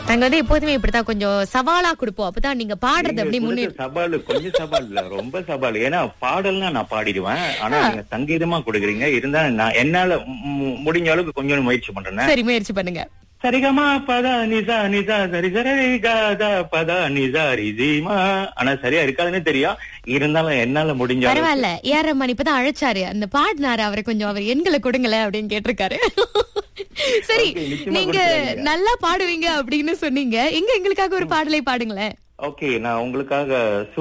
நாங்க வந்து எப்போதுமே இப்படித்தான் கொஞ்சம் சவாலா கொடுப்போம் அப்பதான் நீங்க பாடுறது அப்படி நீங்க முன்னே கொடுத்த சவால் கொஞ்சம் சவால் இல்ல ரொம்ப சவால் ஏன்னா பாடல்னா நான் பாடிடுவேன் ஆனா நீங்க சங்கீதமா கொடுக்குறீங்க இருந்தாலும் நான் என்னால ம், முடிஞ்ச அளவுக்கு கொஞ்சம் முயற்சி பண்றேன் சரி முயற்சி பண்ணுங்க சரிகமா பதா நிசா நிசா சரி சரி காதா பதா நிசா ரிதிமா ஆனா சரியா இருக்காதுன்னு தெரியும் இருந்தாலும் என்னால முடிஞ்ச அளவுக்கு பரவாயில்ல ஏஆர் ரஹ்மான் இப்பதான் அழைச்சாரு அந்த பாடினாரு அவரை கொஞ்சம் அவர் எண்களை கொடுங்களேன் அப்படின்னு கேட்டிருக்காரு சரி Okay, நிச்சயமா நீங்க கொடுத்துருவீங்க. நல்லா பாடுவீங்க அப்படின்னு சொன்னீங்க எங்க எங்களுக்காக ஒரு பாடலை பாடுங்களேன் ஓகே நான் உங்களுக்காக